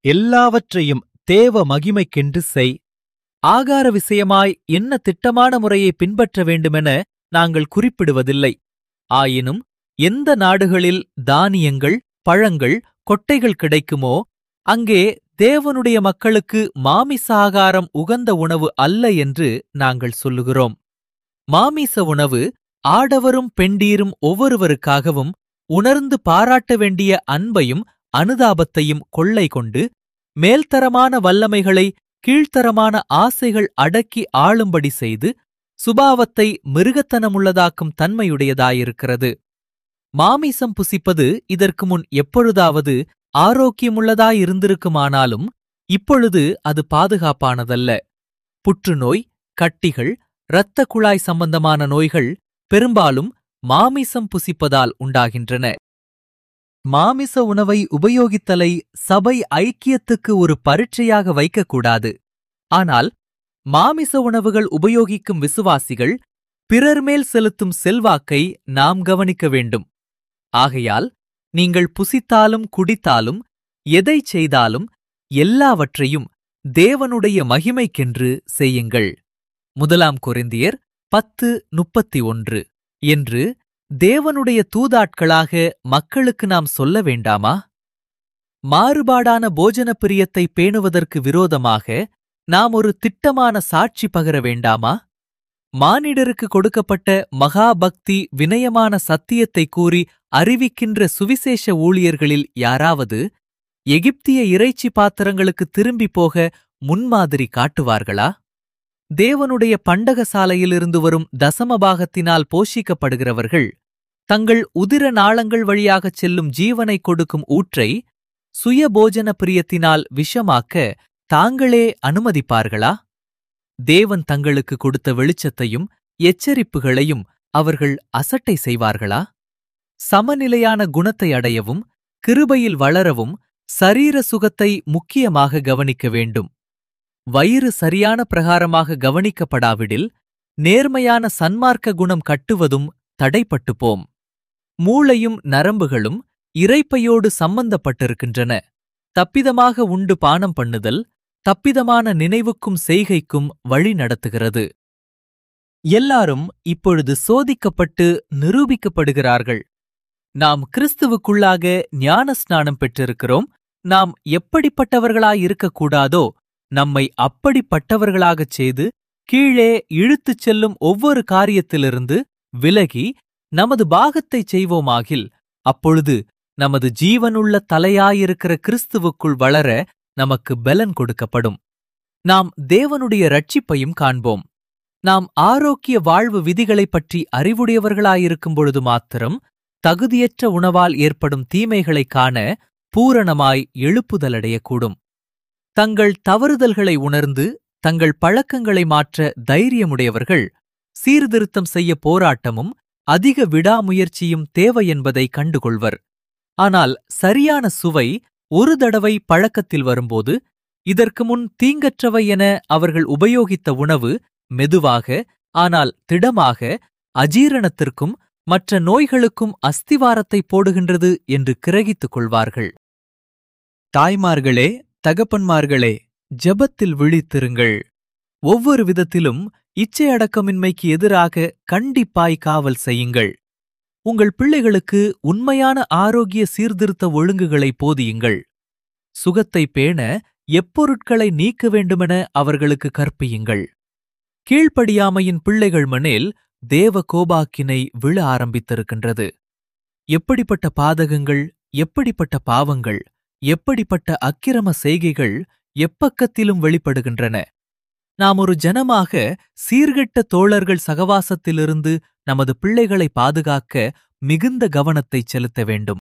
எல்லாவற்றையும் தேவ மகிமைக்கென்று செய் ஆகார விஷயமாய் என்ன திட்டமான முறையை பின்பற்ற வேண்டுமென நாங்கள் குறிப்பிடுவதில்லை ஆயினும் எந்த நாடுகளில் தானியங்கள் பழங்கள் கொட்டைகள் கிடைக்குமோ அங்கே தேவனுடைய மக்களுக்கு மாமிச ஆகாரம் உகந்த உணவு அல்ல என்று நாங்கள் சொல்லுகிறோம் மாமிச உணவு ஆடவரும் பெண்டீரும் ஒவ்வொருவருக்காகவும் உணர்ந்து பாராட்ட வேண்டிய அன்பையும் அனுதாபத்தையும் கொள்ளை கொண்டு மேல்தரமான வல்லமைகளை கீழ்த்தரமான ஆசைகள் அடக்கி ஆளும்படி செய்து சுபாவத்தை மிருகத்தனமுள்ளதாக்கும் தன்மையுடையதாயிருக்கிறது மாமிசம் புசிப்பது இதற்கு முன் எப்பொழுதாவது ஆரோக்கியமுள்ளதாயிருந்திருக்குமானாலும் இப்பொழுது அது பாதுகாப்பானதல்ல புற்றுநோய் கட்டிகள் இரத்த குழாய் சம்பந்தமான நோய்கள் பெரும்பாலும் மாமிசம் புசிப்பதால் உண்டாகின்றன மாமிச உணவை உபயோகித்தலை சபை ஐக்கியத்துக்கு ஒரு பரீட்சையாக வைக்கக்கூடாது ஆனால் மாமிச உணவுகள் உபயோகிக்கும் விசுவாசிகள் பிறர் மேல் செலுத்தும் செல்வாக்கை நாம் கவனிக்க வேண்டும் ஆகையால் நீங்கள் புசித்தாலும் குடித்தாலும் எதை செய்தாலும் எல்லாவற்றையும் தேவனுடைய மகிமைக்கென்று செய்யுங்கள் முதலாம் கொரிந்தியர் பத்து முப்பத்தி ஒன்று என்று தேவனுடைய தூதாட்களாக மக்களுக்கு நாம் சொல்ல வேண்டாமா மாறுபாடான போஜன பிரியத்தை பேணுவதற்கு விரோதமாக நாம் ஒரு திட்டமான சாட்சி பகர வேண்டாமா மானிடருக்கு கொடுக்கப்பட்ட மகாபக்தி வினயமான சத்தியத்தை கூறி அறிவிக்கின்ற சுவிசேஷ ஊழியர்களில் யாராவது எகிப்திய இறைச்சி பாத்திரங்களுக்கு திரும்பி போக முன்மாதிரி காட்டுவார்களா தேவனுடைய பண்டகசாலையிலிருந்து வரும் தசமபாகத்தினால் போஷிக்கப்படுகிறவர்கள் தங்கள் உதிர நாளங்கள் வழியாகச் செல்லும் ஜீவனை கொடுக்கும் ஊற்றை சுயபோஜன பிரியத்தினால் விஷமாக்க தாங்களே அனுமதிப்பார்களா தேவன் தங்களுக்கு கொடுத்த வெளிச்சத்தையும் எச்சரிப்புகளையும் அவர்கள் அசட்டை செய்வார்களா சமநிலையான குணத்தை அடையவும் கிருபையில் வளரவும் சரீர சுகத்தை முக்கியமாக கவனிக்க வேண்டும் வயிறு சரியான பிரகாரமாக கவனிக்கப்படாவிடில் நேர்மையான சன்மார்க்க குணம் கட்டுவதும் தடைப்பட்டு போம் மூளையும் நரம்புகளும் இரைப்பையோடு சம்பந்தப்பட்டிருக்கின்றன தப்பிதமாக உண்டு பானம் பண்ணுதல் தப்பிதமான நினைவுக்கும் செய்கைக்கும் வழி நடத்துகிறது எல்லாரும் இப்பொழுது சோதிக்கப்பட்டு நிரூபிக்கப்படுகிறார்கள் நாம் கிறிஸ்துவுக்குள்ளாக ஞான ஸ்நானம் பெற்றிருக்கிறோம் நாம் எப்படிப்பட்டவர்களாயிருக்கக்கூடாதோ நம்மை அப்படிப்பட்டவர்களாகச் செய்து கீழே இழுத்துச் செல்லும் ஒவ்வொரு காரியத்திலிருந்து விலகி நமது பாகத்தைச் செய்வோமாகில் அப்பொழுது நமது ஜீவனுள்ள தலையாயிருக்கிற கிறிஸ்துவுக்குள் வளர நமக்கு பலன் கொடுக்கப்படும் நாம் தேவனுடைய ரட்சிப்பையும் காண்போம் நாம் ஆரோக்கிய வாழ்வு விதிகளைப் பற்றி அறிவுடையவர்களாயிருக்கும் பொழுது மாத்திரம் தகுதியற்ற உணவால் ஏற்படும் தீமைகளைக் காண பூரணமாய் எழுப்புதலடையக்கூடும் தங்கள் தவறுதல்களை உணர்ந்து தங்கள் பழக்கங்களை மாற்ற தைரியமுடையவர்கள் சீர்திருத்தம் செய்ய போராட்டமும் அதிக விடாமுயற்சியும் தேவை என்பதை கண்டுகொள்வர் ஆனால் சரியான சுவை ஒரு தடவை பழக்கத்தில் வரும்போது இதற்கு முன் தீங்கற்றவை என அவர்கள் உபயோகித்த உணவு மெதுவாக ஆனால் திடமாக அஜீரணத்திற்கும் மற்ற நோய்களுக்கும் அஸ்திவாரத்தை போடுகின்றது என்று கிரகித்துக் கொள்வார்கள் தாய்மார்களே தகப்பன்மார்களே ஜெபத்தில் விழித்திருங்கள் ஒவ்வொரு விதத்திலும் இச்சையடக்கமின்மைக்கு எதிராக கண்டிப்பாய் காவல் செய்யுங்கள் உங்கள் பிள்ளைகளுக்கு உண்மையான ஆரோக்கிய சீர்திருத்த ஒழுங்குகளை போதியுங்கள் சுகத்தை பேண எப்பொருட்களை நீக்க வேண்டுமென அவர்களுக்கு கற்பியுங்கள் கீழ்ப்படியாமையின் பிள்ளைகள் மனேல் தேவ கோபாக்கினை விழ ஆரம்பித்திருக்கின்றது எப்படிப்பட்ட பாதகங்கள் எப்படிப்பட்ட பாவங்கள் எப்படிப்பட்ட அக்கிரம செய்கைகள் எப்பக்கத்திலும் வெளிப்படுகின்றன நாம் ஒரு ஜனமாக சீர்கெட்ட தோழர்கள் சகவாசத்திலிருந்து நமது பிள்ளைகளை பாதுகாக்க மிகுந்த கவனத்தை செலுத்த வேண்டும்